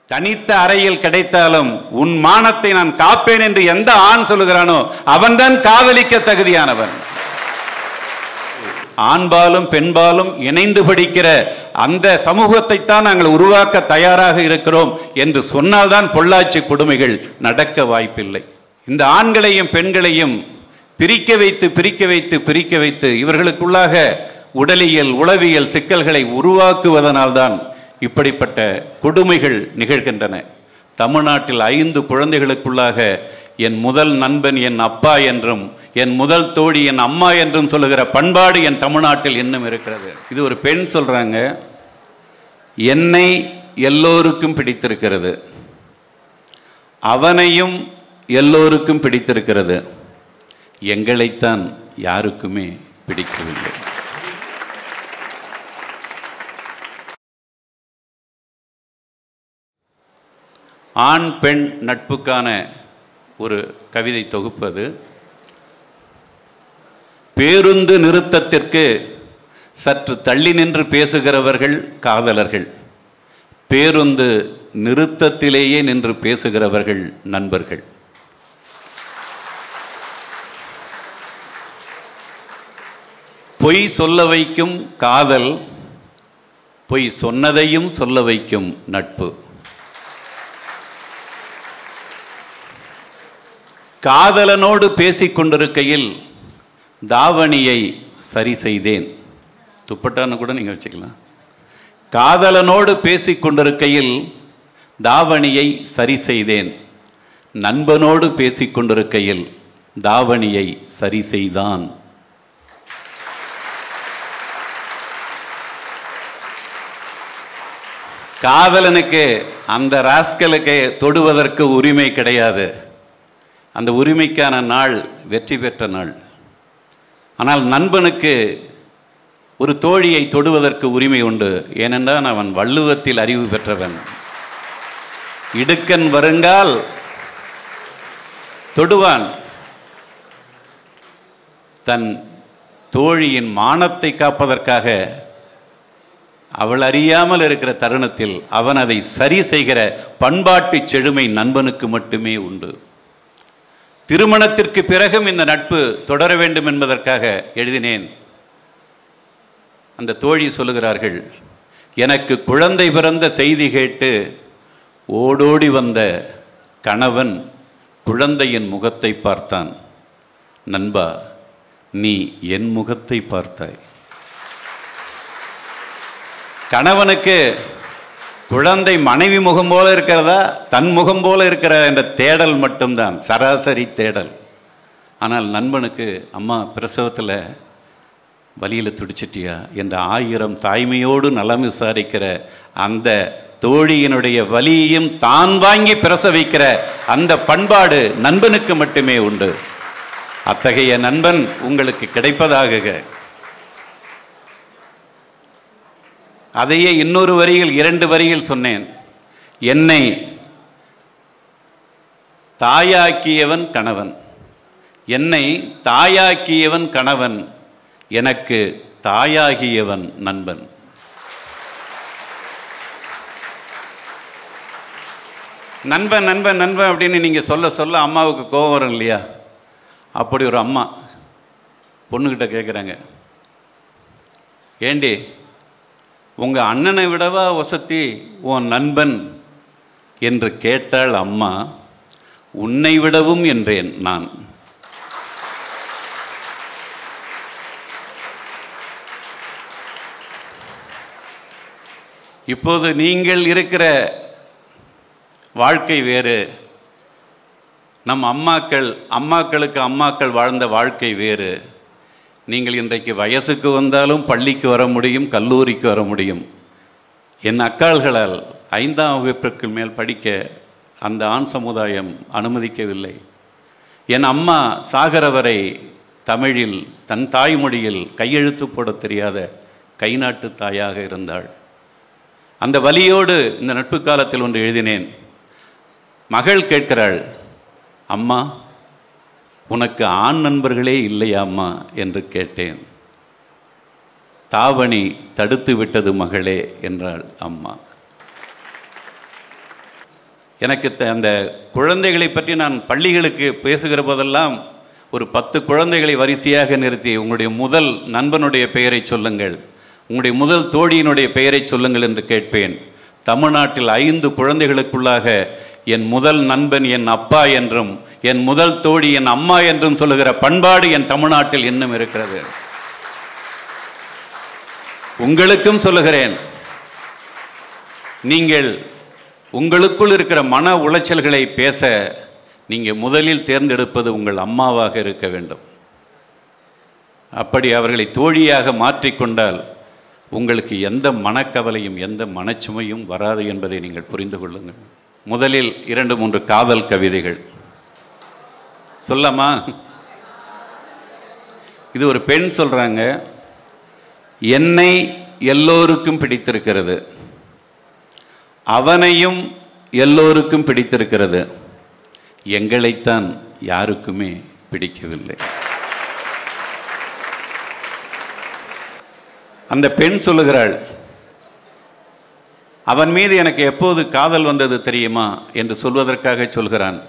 தனித்த அறையில் கிடைத்தாலும் உன் மானத்தை நான் காப்பேன் என்று எந்த ஆண் சொல்லுகிறானோ அவன்தான் காதலிக்க தகுதியானவன் ஆண்பாலும் பெண்பாலும் இணைந்து படிக்கிற அந்த சமூகத்தை தான் நாங்கள் உருவாக்க தயாராக இருக்கிறோம் என்று சொன்னால்தான் பொள்ளாச்சி கொடுமைகள் நடக்க வாய்ப்பில்லை இந்த ஆண்களையும் பெண்களையும் பிரிக்க வைத்து பிரிக்க வைத்து பிரிக்க வைத்து இவர்களுக்குள்ளாக உடலியல் உளவியல் சிக்கல்களை உருவாக்குவதனால்தான் இப்படிப்பட்ட கொடுமைகள் நிகழ்கின்றன தமிழ்நாட்டில் ஐந்து குழந்தைகளுக்குள்ளாக என் முதல் நண்பன் என் அப்பா என்றும் என் முதல் தோழி என் அம்மா என்றும் சொல்லுகிற பண்பாடு என் தமிழ்நாட்டில் இன்னும் இருக்கிறது இது ஒரு பெண் சொல்றாங்க என்னை எல்லோருக்கும் பிடித்திருக்கிறது அவனையும் எல்லோருக்கும் பிடித்திருக்கிறது எங்களைத்தான் யாருக்குமே பிடிக்கவில்லை ஆண் பெண் நட்புக்கான ஒரு கவிதை தொகுப்பு அது பேருந்து நிறுத்தத்திற்கு சற்று தள்ளி நின்று பேசுகிறவர்கள் காதலர்கள் பேருந்து நிறுத்தத்திலேயே நின்று பேசுகிறவர்கள் நண்பர்கள் பொய் சொல்ல வைக்கும் காதல் பொய் சொன்னதையும் சொல்ல வைக்கும் நட்பு காதலனோடு பேசிக் கொண்டிருக்கையில் தாவணியை சரி செய்தேன் துப்பட்டான்னு கூட நீங்கள் வச்சுக்கலாம் காதலனோடு பேசிக் கொண்டிருக்கையில் தாவணியை சரி செய்தேன் நண்பனோடு பேசிக் கொண்டிருக்கையில் தாவணியை சரி செய்தான் காதலனுக்கு அந்த ராஸ்கலுக்கு தொடுவதற்கு உரிமை கிடையாது அந்த உரிமைக்கான நாள் வெற்றி பெற்ற நாள் ஆனால் நண்பனுக்கு ஒரு தோழியை தொடுவதற்கு உரிமை உண்டு ஏனென்றால் அவன் வள்ளுவத்தில் அறிவு பெற்றவன் இடுக்கன் வருங்கால் தொடுவான் தன் தோழியின் மானத்தை காப்பதற்காக அவள் அறியாமல் இருக்கிற தருணத்தில் அவன் அதை சரி செய்கிற பண்பாட்டு செழுமை நண்பனுக்கு மட்டுமே உண்டு திருமணத்திற்கு பிறகும் இந்த நட்பு தொடர வேண்டும் என்பதற்காக எழுதினேன் அந்த தோழி சொல்லுகிறார்கள் எனக்கு குழந்தை பிறந்த செய்தி கேட்டு ஓடோடி வந்த கணவன் குழந்தையின் முகத்தை பார்த்தான் நண்பா நீ என் முகத்தை பார்த்தாய் கணவனுக்கு குழந்தை மனைவி முகம் போல இருக்கிறதா தன் முகம் போல இருக்கிற என்ற தேடல் மட்டும்தான் சராசரி தேடல் ஆனால் நண்பனுக்கு அம்மா பிரசவத்தில் வலியில் துடிச்சிட்டியா என்ற ஆயிரம் தாய்மையோடு நலம் விசாரிக்கிற அந்த தோழியினுடைய வலியையும் தான் வாங்கி பிரசவிக்கிற அந்த பண்பாடு நண்பனுக்கு மட்டுமே உண்டு அத்தகைய நண்பன் உங்களுக்கு கிடைப்பதாக அதையே இன்னொரு வரியில் இரண்டு வரியில் சொன்னேன் என்னை தாயாக்கியவன் கணவன் என்னை தாயாக்கியவன் கணவன் எனக்கு தாயாகியவன் நண்பன் நண்பன் நண்பன் நண்பன் அப்படின்னு நீங்கள் சொல்ல சொல்ல அம்மாவுக்கு கோபம் வரும் இல்லையா அப்படி ஒரு அம்மா பொண்ணுக்கிட்ட கேட்குறாங்க ஏண்டி உங்கள் அண்ணனை விடவா வசதி உன் நண்பன் என்று கேட்டாள் அம்மா உன்னை விடவும் என்றேன் நான் இப்போது நீங்கள் இருக்கிற வாழ்க்கை வேறு நம் அம்மாக்கள் அம்மாக்களுக்கு அம்மாக்கள் வாழ்ந்த வாழ்க்கை வேறு நீங்கள் இன்றைக்கு வயசுக்கு வந்தாலும் பள்ளிக்கு வர முடியும் கல்லூரிக்கு வர முடியும் என் அக்காள்களால் ஐந்தாம் வகுப்பிற்கு மேல் படிக்க அந்த ஆண் சமுதாயம் அனுமதிக்கவில்லை என் அம்மா சாகர வரை தமிழில் தன் தாய்மொழியில் கையெழுத்து போட தெரியாத கை நாட்டு தாயாக இருந்தாள் அந்த வலியோடு இந்த நட்பு காலத்தில் ஒன்று எழுதினேன் மகள் கேட்கிறாள் அம்மா உனக்கு ஆண் நண்பர்களே இல்லையா அம்மா என்று கேட்டேன் தாவணி தடுத்து விட்டது மகளே என்றாள் அம்மா எனக்கு த- அந்த குழந்தைகளை பற்றி நான் பள்ளிகளுக்கு பேசுகிற போதெல்லாம் ஒரு பத்து குழந்தைகளை வரிசையாக நிறுத்தி உங்களுடைய முதல் நண்பனுடைய பெயரை சொல்லுங்கள் உங்களுடைய முதல் தோழியினுடைய பெயரை சொல்லுங்கள் என்று கேட்பேன் தமிழ்நாட்டில் ஐந்து குழந்தைகளுக்குள்ளாக என் முதல் நண்பன் என் அப்பா என்றும் என் முதல் தோழி என் அம்மா என்றும் சொல்லுகிற பண்பாடு என் தமிழ்நாட்டில் இன்னும் இருக்கிறது உங்களுக்கும் சொல்லுகிறேன் நீங்கள் உங்களுக்குள் இருக்கிற மன உளைச்சல்களை பேச நீங்கள் முதலில் தேர்ந்தெடுப்பது உங்கள் அம்மாவாக இருக்க வேண்டும் அப்படி அவர்களை தோழியாக மாற்றிக்கொண்டால் உங்களுக்கு எந்த மனக்கவலையும் எந்த மனச்சுமையும் வராது என்பதை நீங்கள் புரிந்து கொள்ளுங்கள் முதலில் இரண்டு மூன்று காதல் கவிதைகள் சொல்லமா இது ஒரு பெண் சொல்றாங்க என்னை எல்லோருக்கும் பிடித்திருக்கிறது அவனையும் எல்லோருக்கும் பிடித்திருக்கிறது எங்களைத்தான் யாருக்குமே பிடிக்கவில்லை அந்த பெண் சொல்லுகிறாள் அவன் மீது எனக்கு எப்போது காதல் வந்தது தெரியுமா என்று சொல்வதற்காக சொல்கிறான்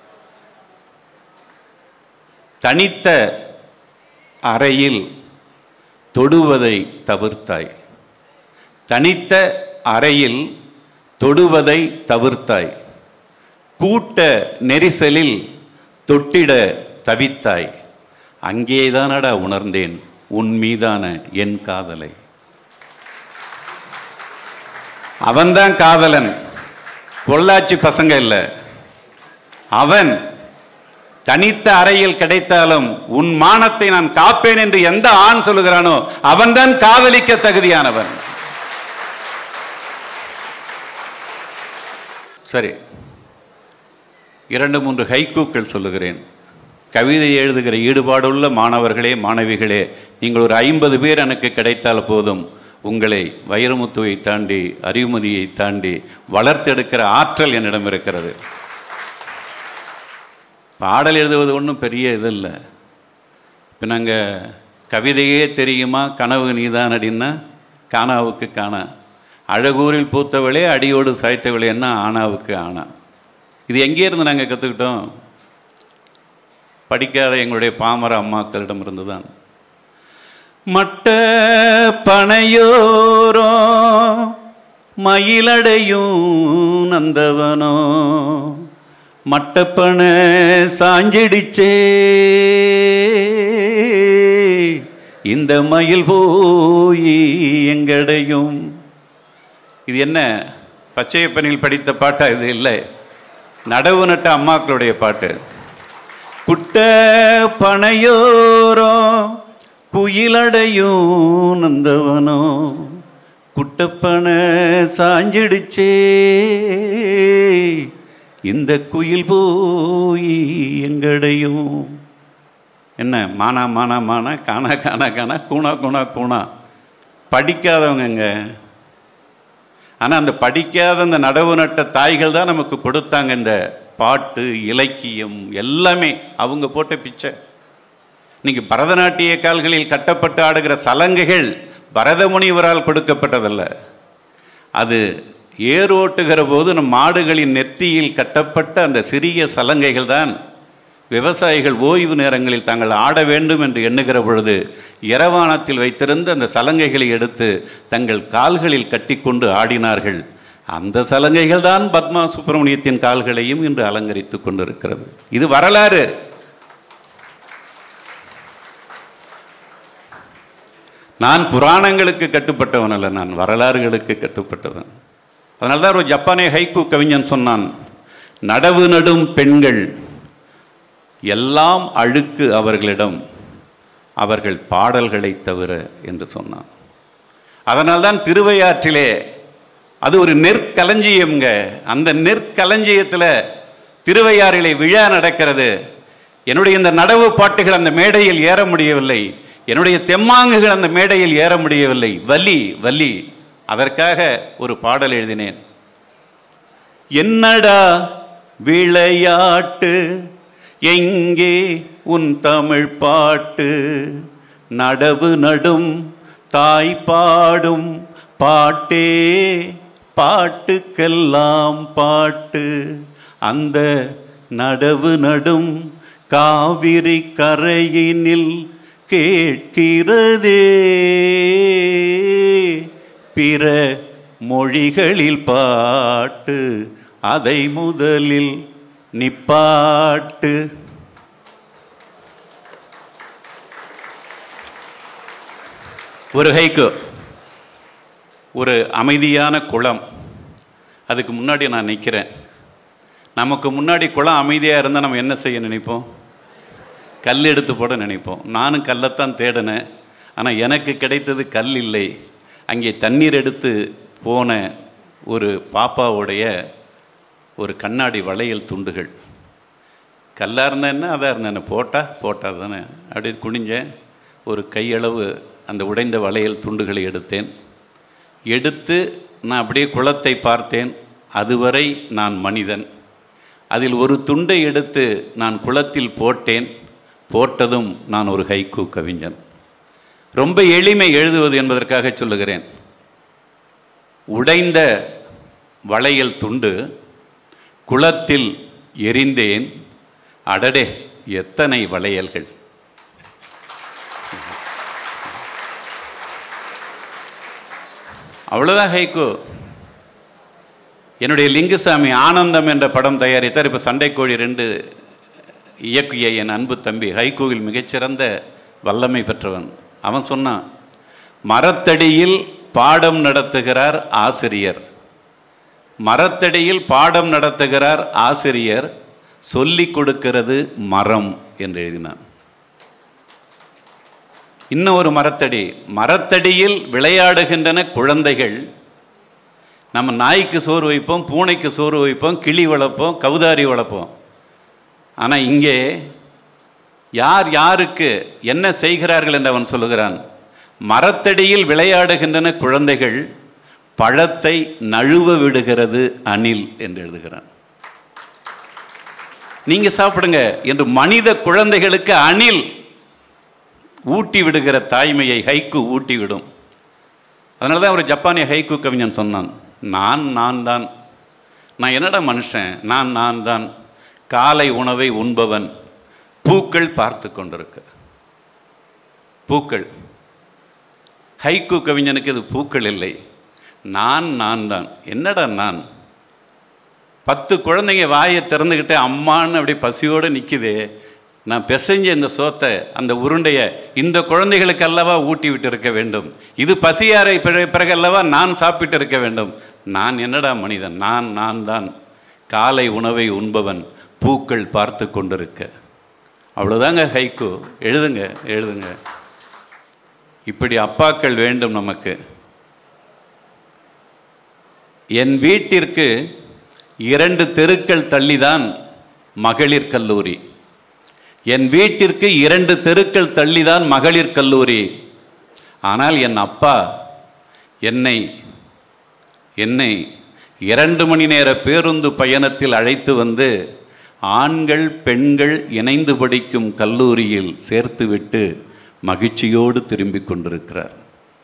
தனித்த அறையில் தொடுவதை தவிர்த்தாய் தனித்த அறையில் தொடுவதை தவிர்த்தாய் கூட்ட நெரிசலில் தொட்டிட தவித்தாய் அங்கேதானடா உணர்ந்தேன் உன் மீதான என் காதலை அவன்தான் காதலன் பொள்ளாச்சி பசங்க இல்ல அவன் தனித்த அறையில் கிடைத்தாலும் உன் மானத்தை நான் காப்பேன் என்று எந்த ஆண் சொல்லுகிறானோ அவன்தான் காதலிக்க தகுதியானவன் சரி இரண்டு மூன்று ஹைக்கூக்கள் சொல்லுகிறேன் கவிதை எழுதுகிற ஈடுபாடுள்ள மாணவர்களே மாணவிகளே நீங்கள் ஒரு ஐம்பது பேர் எனக்கு கிடைத்தால் போதும் உங்களை வைரமுத்துவை தாண்டி அறிவுமதியை தாண்டி வளர்த்தெடுக்கிற ஆற்றல் என்னிடம் இருக்கிறது பாடல் எழுதுவது ஒன்றும் பெரிய இது இல்லை இப்போ நாங்கள் கவிதையே தெரியுமா கனவு நீதான் அப்படின்னா கானாவுக்கு காணா அழகூரில் பூத்தவளே அடியோடு சாய்த்தவளே என்ன ஆனாவுக்கு ஆனா இது எங்கே இருந்து நாங்கள் கற்றுக்கிட்டோம் படிக்காத எங்களுடைய பாமர அம்மாக்களிடம் இருந்து தான் மட்ட பனையோரோ மயிலடையும் நந்தவனோ மட்டப்பன சாஞ்சிடிச்சே இந்த மயில் போய் எங்கடையும் இது என்ன பச்சையப்பனில் படித்த பாட்டா இது இல்லை நடவு நட்ட அம்மாக்களுடைய பாட்டு குட்ட பனையோரோ குயிலடையும் நந்தவனோ குட்டப்பன சாஞ்சிடுச்சே இந்த குயில் போய் எங்கடையும் என்ன மானா மானா மானா காணா காணா காணா கூணா கூணா கூணா படிக்காதவங்கங்க ஆனால் அந்த படிக்காத அந்த நடவு நட்ட தாய்கள் தான் நமக்கு கொடுத்தாங்க இந்த பாட்டு இலக்கியம் எல்லாமே அவங்க போட்ட பிச்சை இன்னைக்கு பரதநாட்டிய கால்களில் கட்டப்பட்டு ஆடுகிற சலங்கைகள் பரதமுனிவரால் கொடுக்கப்பட்டதல்ல அது ஏரோட்டுகிற போது நம் மாடுகளின் நெற்றியில் கட்டப்பட்ட அந்த சிறிய சலங்கைகள் தான் விவசாயிகள் ஓய்வு நேரங்களில் தாங்கள் ஆட வேண்டும் என்று எண்ணுகிற பொழுது இரவானத்தில் வைத்திருந்த அந்த சலங்கைகளை எடுத்து தங்கள் கால்களில் கட்டிக்கொண்டு ஆடினார்கள் அந்த சலங்கைகள் தான் பத்மா சுப்பிரமணியத்தின் கால்களையும் இன்று அலங்கரித்துக் கொண்டிருக்கிறது இது வரலாறு நான் புராணங்களுக்கு கட்டுப்பட்டவன் அல்ல நான் வரலாறுகளுக்கு கட்டுப்பட்டவன் அதனால்தான் ஒரு ஜப்பானிய ஹைக்கு கவிஞன் சொன்னான் நடவு நடும் பெண்கள் எல்லாம் அழுக்கு அவர்களிடம் அவர்கள் பாடல்களை தவிர என்று சொன்னான் அதனால்தான் திருவையாற்றிலே அது ஒரு நெற்களஞ்சியம்ங்க அந்த நெற்களஞ்சியத்தில் திருவையாறிலே விழா நடக்கிறது என்னுடைய இந்த நடவு பாட்டுகள் அந்த மேடையில் ஏற முடியவில்லை என்னுடைய தெம்மாங்குகள் அந்த மேடையில் ஏற முடியவில்லை வலி வலி அதற்காக ஒரு பாடல் எழுதினேன் என்னடா விளையாட்டு எங்கே உன் தமிழ் பாட்டு நடவு நடும் தாய் பாடும் பாட்டே பாட்டுக்கெல்லாம் பாட்டு அந்த நடவு நடும் காவிரி கரையினில் கேட்கிறதே பிற மொழிகளில் பாட்டு அதை முதலில் நிப்பாட்டு ஒரு ஹைக்கு ஒரு அமைதியான குளம் அதுக்கு முன்னாடி நான் நிற்கிறேன் நமக்கு முன்னாடி குளம் அமைதியாக இருந்தால் நம்ம என்ன செய்ய நினைப்போம் கல் எடுத்து போட நினைப்போம் நானும் கல்லைத்தான் தேடினேன் ஆனால் எனக்கு கிடைத்தது கல் இல்லை அங்கே தண்ணீர் எடுத்து போன ஒரு பாப்பாவுடைய ஒரு கண்ணாடி வளையல் துண்டுகள் கல்லாக இருந்தா என்ன அதாக இருந்தா என்ன போட்டால் போட்டால் தானே அப்படியே குனிஞ்சேன் ஒரு கையளவு அந்த உடைந்த வளையல் துண்டுகளை எடுத்தேன் எடுத்து நான் அப்படியே குளத்தை பார்த்தேன் அதுவரை நான் மனிதன் அதில் ஒரு துண்டை எடுத்து நான் குளத்தில் போட்டேன் போட்டதும் நான் ஒரு ஹைக்கூ கவிஞன் ரொம்ப எளிமை எழுதுவது என்பதற்காக சொல்லுகிறேன் உடைந்த வளையல் துண்டு குளத்தில் எரிந்தேன் அடடே எத்தனை வளையல்கள் அவ்வளோதான் ஹைக்கு என்னுடைய லிங்குசாமி ஆனந்தம் என்ற படம் தயாரித்தார் இப்போ சண்டைக்கோழி ரெண்டு இயக்கிய என் அன்பு தம்பி ஹைகோவில் மிகச்சிறந்த வல்லமை பெற்றவன் அவன் சொன்னான் மரத்தடியில் பாடம் நடத்துகிறார் ஆசிரியர் மரத்தடியில் பாடம் நடத்துகிறார் ஆசிரியர் சொல்லிக் கொடுக்கிறது மரம் என்று எழுதினான் இன்னும் ஒரு மரத்தடி மரத்தடியில் விளையாடுகின்றன குழந்தைகள் நம்ம நாய்க்கு சோறு வைப்போம் பூனைக்கு சோறு வைப்போம் கிளி வளர்ப்போம் கவுதாரி வளர்ப்போம் ஆனால் இங்கே யார் யாருக்கு என்ன செய்கிறார்கள் என்று அவன் சொல்லுகிறான் மரத்தடியில் விளையாடுகின்றன குழந்தைகள் பழத்தை நழுவ விடுகிறது அணில் என்று எழுதுகிறான் நீங்க சாப்பிடுங்க என்று மனித குழந்தைகளுக்கு அணில் ஊட்டி விடுகிற தாய்மையை ஹைக்கு ஊட்டி விடும் அதனால தான் ஒரு ஜப்பானிய ஹைக்கு கவிஞன் சொன்னான் நான் நான் தான் நான் என்னடா மனுஷன் நான் நான் தான் காலை உணவை உண்பவன் பூக்கள் பார்த்து கொண்டிருக்க பூக்கள் ஹைக்கு கவிஞனுக்கு இது பூக்கள் இல்லை நான் நான் தான் என்னடா நான் பத்து குழந்தைங்க வாயை திறந்துக்கிட்டு அம்மான்னு அப்படி பசியோடு நிற்குதே நான் பிசைஞ்ச இந்த சோத்தை அந்த உருண்டைய இந்த குழந்தைகளுக்கு அல்லவா ஊட்டி விட்டு இருக்க வேண்டும் இது பசியாரை பிற- பிறகல்லவா நான் சாப்பிட்டு இருக்க வேண்டும் நான் என்னடா மனிதன் நான் நான் தான் காலை உணவை உண்பவன் பூக்கள் பார்த்து கொண்டிருக்க அவ்வளோதாங்க ஹைக்கு எழுதுங்க எழுதுங்க இப்படி அப்பாக்கள் வேண்டும் நமக்கு என் வீட்டிற்கு இரண்டு தெருக்கள் தள்ளிதான் மகளிர் கல்லூரி என் வீட்டிற்கு இரண்டு தெருக்கள் தள்ளிதான் மகளிர் கல்லூரி ஆனால் என் அப்பா என்னை என்னை இரண்டு மணி நேர பேருந்து பயணத்தில் அழைத்து வந்து ஆண்கள் பெண்கள் இணைந்து படிக்கும் கல்லூரியில் சேர்த்துவிட்டு மகிழ்ச்சியோடு திரும்பிக் கொண்டிருக்கிறார்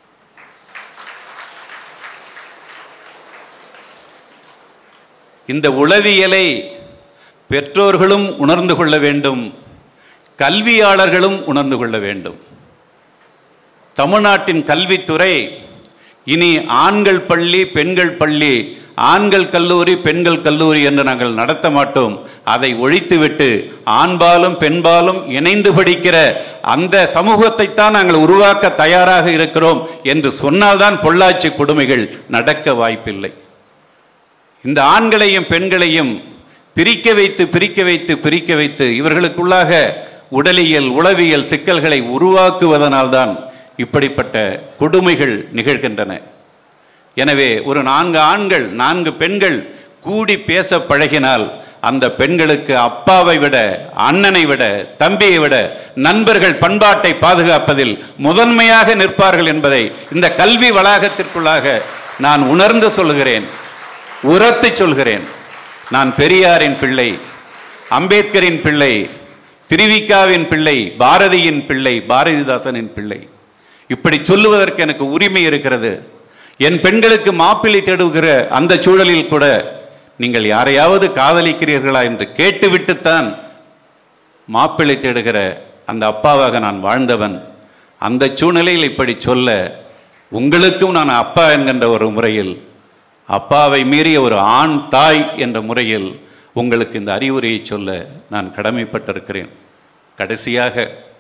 இந்த உளவியலை பெற்றோர்களும் உணர்ந்து கொள்ள வேண்டும் கல்வியாளர்களும் உணர்ந்து கொள்ள வேண்டும் தமிழ்நாட்டின் கல்வித்துறை இனி ஆண்கள் பள்ளி பெண்கள் பள்ளி ஆண்கள் கல்லூரி பெண்கள் கல்லூரி என்று நாங்கள் நடத்த மாட்டோம் அதை ஒழித்துவிட்டு ஆண்பாலும் பெண்பாலும் இணைந்து படிக்கிற அந்த சமூகத்தைத்தான் நாங்கள் உருவாக்க தயாராக இருக்கிறோம் என்று சொன்னால்தான் பொள்ளாச்சி கொடுமைகள் நடக்க வாய்ப்பில்லை இந்த ஆண்களையும் பெண்களையும் பிரிக்க வைத்து பிரிக்க வைத்து பிரிக்க வைத்து இவர்களுக்குள்ளாக உடலியல் உளவியல் சிக்கல்களை உருவாக்குவதனால்தான் இப்படிப்பட்ட கொடுமைகள் நிகழ்கின்றன எனவே ஒரு நான்கு ஆண்கள் நான்கு பெண்கள் கூடி பேச பழகினால் அந்த பெண்களுக்கு அப்பாவை விட அண்ணனை விட தம்பியை விட நண்பர்கள் பண்பாட்டை பாதுகாப்பதில் முதன்மையாக நிற்பார்கள் என்பதை இந்த கல்வி வளாகத்திற்குள்ளாக நான் உணர்ந்து சொல்கிறேன் உரத்து சொல்கிறேன் நான் பெரியாரின் பிள்ளை அம்பேத்கரின் பிள்ளை திருவிக்காவின் பிள்ளை பாரதியின் பிள்ளை பாரதிதாசனின் பிள்ளை இப்படி சொல்லுவதற்கு எனக்கு உரிமை இருக்கிறது என் பெண்களுக்கு மாப்பிள்ளை தேடுகிற அந்த சூழலில் கூட நீங்கள் யாரையாவது காதலிக்கிறீர்களா என்று கேட்டுவிட்டுத்தான் மாப்பிள்ளை தேடுகிற அந்த அப்பாவாக நான் வாழ்ந்தவன் அந்த சூழ்நிலையில் இப்படி சொல்ல உங்களுக்கும் நான் அப்பா என்கின்ற ஒரு முறையில் அப்பாவை மீறிய ஒரு ஆண் தாய் என்ற முறையில் உங்களுக்கு இந்த அறிவுரையை சொல்ல நான் கடமைப்பட்டிருக்கிறேன் கடைசியாக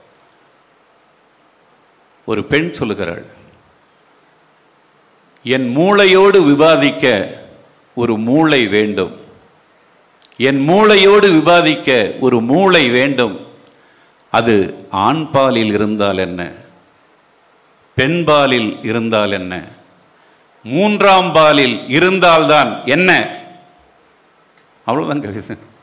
ஒரு பெண் சொல்லுகிறாள் என் மூளையோடு விவாதிக்க ஒரு மூளை வேண்டும் என் மூளையோடு விவாதிக்க ஒரு மூளை வேண்டும் அது ஆண் பாலில் இருந்தால் என்ன பெண் பாலில் இருந்தால் என்ன மூன்றாம் பாலில் இருந்தால்தான் என்ன அவ்வளவுதான் கவிதை